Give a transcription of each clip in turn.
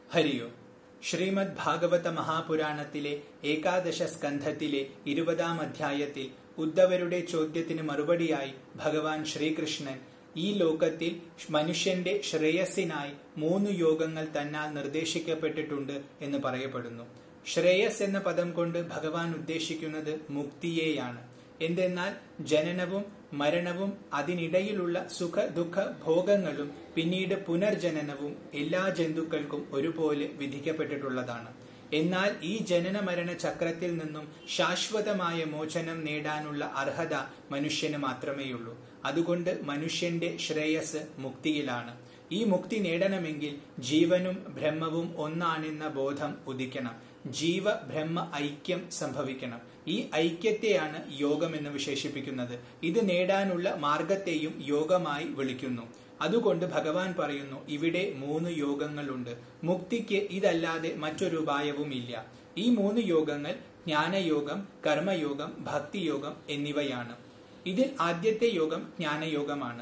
ഹരിയോ ശ്രീമദ് ഭാഗവത മഹാപുരാണത്തിലെ ഏകാദശ സ്കന്ധത്തിലെ ഇരുപതാം അധ്യായത്തിൽ ഉദ്ധവരുടെ ചോദ്യത്തിന് മറുപടിയായി ഭഗവാൻ ശ്രീകൃഷ്ണൻ ഈ ലോകത്തിൽ മനുഷ്യന്റെ ശ്രേയസ്സിനായി മൂന്ന് യോഗങ്ങൾ തന്നാൽ നിർദ്ദേശിക്കപ്പെട്ടിട്ടുണ്ട് എന്ന് പറയപ്പെടുന്നു ശ്രേയസ് എന്ന പദം കൊണ്ട് ഭഗവാൻ ഉദ്ദേശിക്കുന്നത് മുക്തിയെയാണ് എന്തെന്നാൽ ജനനവും മരണവും അതിനിടയിലുള്ള സുഖ ദുഃഖ ഭോഗങ്ങളും പിന്നീട് പുനർജനനവും എല്ലാ ജന്തുക്കൾക്കും ഒരുപോലെ വിധിക്കപ്പെട്ടിട്ടുള്ളതാണ് എന്നാൽ ഈ ജനന മരണ ചക്രത്തിൽ നിന്നും ശാശ്വതമായ മോചനം നേടാനുള്ള അർഹത മനുഷ്യന് മാത്രമേയുള്ളൂ അതുകൊണ്ട് മനുഷ്യന്റെ ശ്രേയസ് മുക്തിയിലാണ് ഈ മുക്തി നേടണമെങ്കിൽ ജീവനും ബ്രഹ്മവും ഒന്നാണെന്ന ബോധം ഉദിക്കണം ജീവ ബ്രഹ്മ ഐക്യം സംഭവിക്കണം ഈ ഐക്യത്തെയാണ് യോഗം എന്ന് വിശേഷിപ്പിക്കുന്നത് ഇത് നേടാനുള്ള മാർഗത്തെയും യോഗമായി വിളിക്കുന്നു അതുകൊണ്ട് ഭഗവാൻ പറയുന്നു ഇവിടെ മൂന്ന് യോഗങ്ങളുണ്ട് മുക്തിക്ക് ഇതല്ലാതെ മറ്റൊരു ഉപായവുമില്ല ഈ മൂന്ന് യോഗങ്ങൾ ജ്ഞാനയോഗം കർമ്മയോഗം ഭക്തിയോഗം എന്നിവയാണ് ഇതിൽ ആദ്യത്തെ യോഗം ജ്ഞാനയോഗമാണ്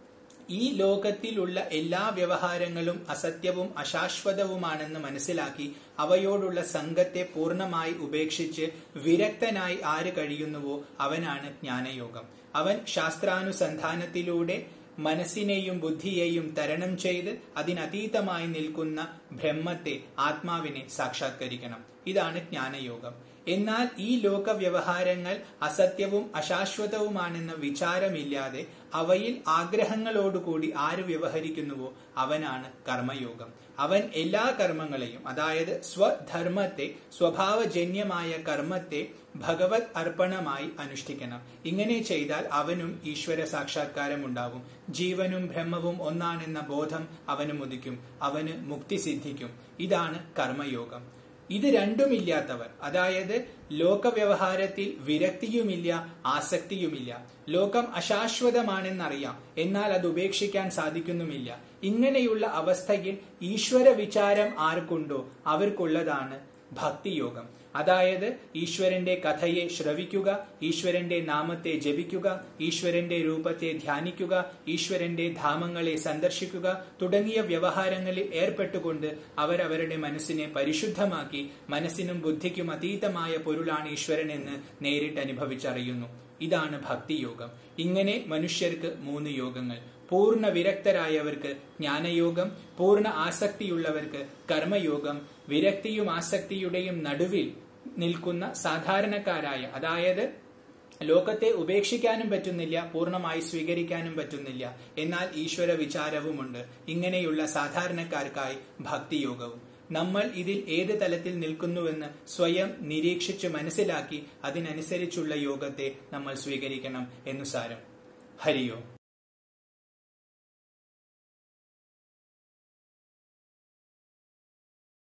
ഈ ലോകത്തിലുള്ള എല്ലാ വ്യവഹാരങ്ങളും അസത്യവും അശാശ്വതവുമാണെന്ന് മനസ്സിലാക്കി അവയോടുള്ള സംഘത്തെ പൂർണ്ണമായി ഉപേക്ഷിച്ച് വിരക്തനായി ആര് കഴിയുന്നുവോ അവനാണ് ജ്ഞാനയോഗം അവൻ ശാസ്ത്രാനുസന്ധാനത്തിലൂടെ മനസ്സിനെയും ബുദ്ധിയെയും തരണം ചെയ്ത് അതിനതീതമായി നിൽക്കുന്ന ബ്രഹ്മത്തെ ആത്മാവിനെ സാക്ഷാത്കരിക്കണം ഇതാണ് ജ്ഞാനയോഗം എന്നാൽ ഈ ലോക വ്യവഹാരങ്ങൾ അസത്യവും അശാശ്വതവുമാണെന്ന വിചാരമില്ലാതെ അവയിൽ ആഗ്രഹങ്ങളോടുകൂടി ആര് വ്യവഹരിക്കുന്നുവോ അവനാണ് കർമ്മയോഗം അവൻ എല്ലാ കർമ്മങ്ങളെയും അതായത് സ്വധർമ്മത്തെ സ്വഭാവജന്യമായ കർമ്മത്തെ ഭഗവത് അർപ്പണമായി അനുഷ്ഠിക്കണം ഇങ്ങനെ ചെയ്താൽ അവനും ഈശ്വര സാക്ഷാത്കാരം ഉണ്ടാവും ജീവനും ബ്രഹ്മവും ഒന്നാണെന്ന ബോധം അവന് മുതിക്കും അവന് മുക്തി സിദ്ധിക്കും ഇതാണ് കർമ്മയോഗം ഇത് രണ്ടുമില്ലാത്തവർ അതായത് ലോകവ്യവഹാരത്തിൽ വിരക്തിയുമില്ല ആസക്തിയുമില്ല ലോകം അശാശ്വതമാണെന്നറിയാം എന്നാൽ അത് ഉപേക്ഷിക്കാൻ സാധിക്കുന്നുമില്ല ഇങ്ങനെയുള്ള അവസ്ഥയിൽ ഈശ്വര വിചാരം ആർക്കുണ്ടോ അവർക്കുള്ളതാണ് ഭക്തിയോഗം അതായത് ഈശ്വരന്റെ കഥയെ ശ്രവിക്കുക ഈശ്വരന്റെ നാമത്തെ ജപിക്കുക ഈശ്വരന്റെ രൂപത്തെ ധ്യാനിക്കുക ഈശ്വരന്റെ ധാമങ്ങളെ സന്ദർശിക്കുക തുടങ്ങിയ വ്യവഹാരങ്ങളിൽ ഏർപ്പെട്ടുകൊണ്ട് അവരവരുടെ മനസ്സിനെ പരിശുദ്ധമാക്കി മനസ്സിനും ബുദ്ധിക്കും അതീതമായ പൊരുളാണ് ഈശ്വരൻ എന്ന് നേരിട്ട് അനുഭവിച്ചറിയുന്നു ഇതാണ് ഭക്തിയോഗം ഇങ്ങനെ മനുഷ്യർക്ക് മൂന്ന് യോഗങ്ങൾ പൂർണ്ണ വിരക്തരായവർക്ക് ജ്ഞാനയോഗം പൂർണ്ണ ആസക്തിയുള്ളവർക്ക് കർമ്മയോഗം വിരക്തിയും ആസക്തിയുടെയും നടുവിൽ നിൽക്കുന്ന സാധാരണക്കാരായ അതായത് ലോകത്തെ ഉപേക്ഷിക്കാനും പറ്റുന്നില്ല പൂർണ്ണമായി സ്വീകരിക്കാനും പറ്റുന്നില്ല എന്നാൽ ഈശ്വര വിചാരവുമുണ്ട് ഇങ്ങനെയുള്ള സാധാരണക്കാർക്കായി ഭക്തിയോഗവും നമ്മൾ ഇതിൽ ഏത് തലത്തിൽ നിൽക്കുന്നുവെന്ന് സ്വയം നിരീക്ഷിച്ച് മനസ്സിലാക്കി അതിനനുസരിച്ചുള്ള യോഗത്തെ നമ്മൾ സ്വീകരിക്കണം എന്നു സാരം ഹരിയോ